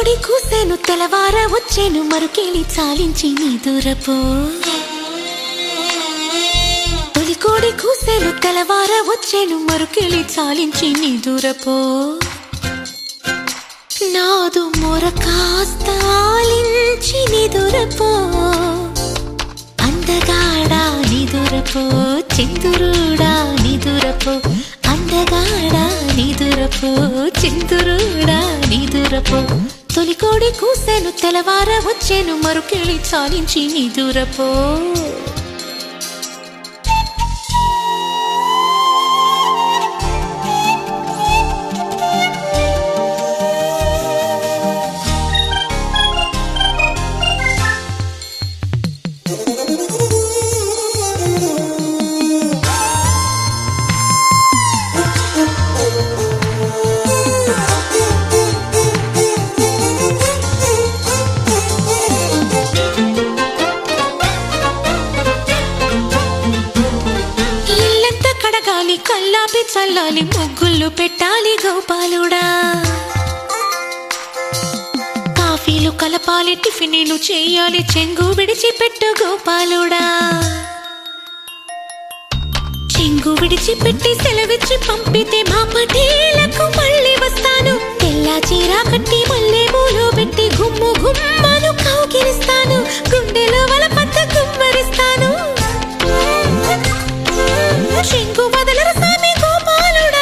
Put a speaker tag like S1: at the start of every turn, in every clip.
S1: తొలికోడి కూసాను తెలవార వచ్చాను మరుకేలి చాలించి నీ దూరపో తొలికోడి కూసాను తెలవార వచ్చాను మరుకేలి చాలించి నీ దూరపో నాదు మొర కాస్త ఆలించి నీ దూరపో అందగాడా నిదురపో చిందురుడా నిదురపో అందగాడా నిదురపో చిందురుడా నిదురపో తొలికోడి కూసాను తెలవార వచ్చాను మరుకెళ్ళి చాలించి నిదురపో ఇల్లంతా కడగాలి కల్లాపి చల్లాలి ముగ్గులు పెట్టాలి గోపాలుడా కాఫీలు కలపాలి టిఫినీలు చేయాలి చెంగు విడిచిపెట్టు గోపాలుడా చెంగు విడిచిపెట్టి సెలవిచ్చి పంపితే మా పటేలకు మళ్ళీ వస్తాను తెల్ల చీర కట్టి మళ్ళీ మూలు పెట్టి గుమ్ము గుమ్మను కౌగిలిస్తాను గుండెలో వలపత్త గుమ్మరిస్తాను చెంగు వదలరు సామి గోపాలుడా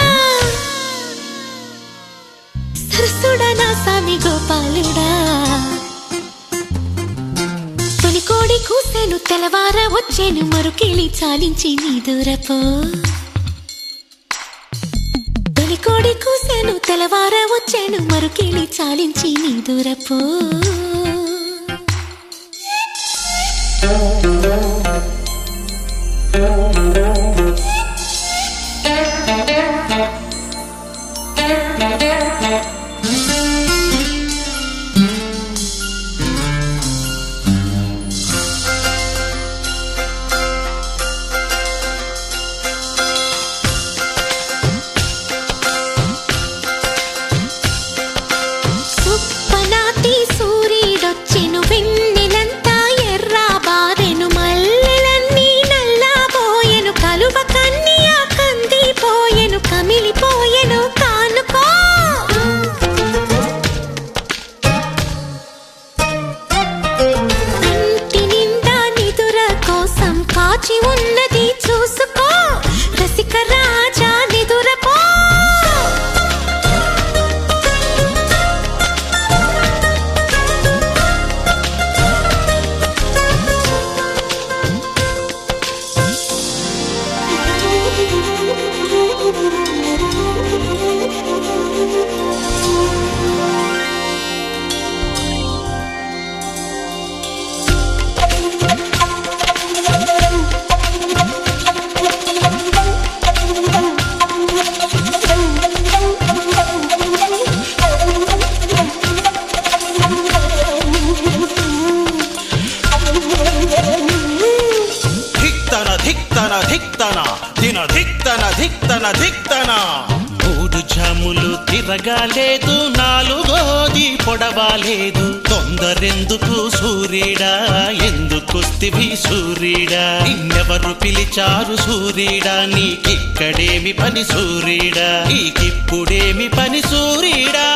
S1: సరసుడా నా సామి గోపాలుడా తొలికోడి కూసాను తెలవార వచ్చాను మరుకెళ్ళి చాలించి నీ దూరపో తొలికోడి కూసాను తెలవార వచ్చాను మరుకెళ్ళి చాలించి నీ దూరపో సుప్పనాతి సూర్యుడొచ్చెను వెన్నెలంతా ఎర్రా బారెను మల్లెలన్నీ నల్లాబోయెను కలువ కన్నియా కందిపోయెను కమిలిపోయెను కానుకో ఇంటి నిండా నిదుర కోసం కాచి ఉన్నది చూసుకో రసిక రాజా నిదురపో
S2: ధిక్తన ధిక్తన ధిక్తన దిన ధిక్తన ధిక్తన ధిక్తన మూడు జాములు తిరగాలేదు నాలుగోది పొడవాలేదు తొందరెందుకు సూర్యుడా ఎందుకొస్తివి సూర్యుడా నిన్నెవరు పిలిచారు సూర్యుడా నీకిక్కడేమి పని సూర్యుడా నీకిప్పుడేమి పని సూర్యుడా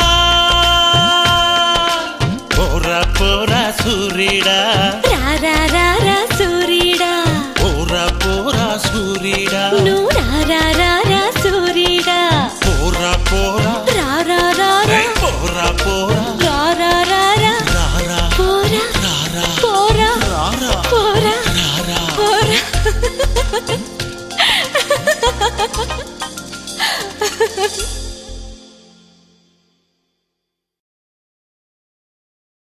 S2: పోరా పోరా సూర్యుడా
S1: రా రా రా రా సూర్యుడా
S2: పోరా పోరా సూర్యుడా
S1: నువ్వు రా రా రా రా సూర్యుడా
S2: పోరా పోరా
S1: రా రా రా రా
S2: ఏయ్, పోరా పోరా
S1: రా రా రా రా
S2: రారా
S1: పోరా
S2: రారా
S1: పోరా
S2: రారా
S1: పోరా
S2: రారా
S1: పోరా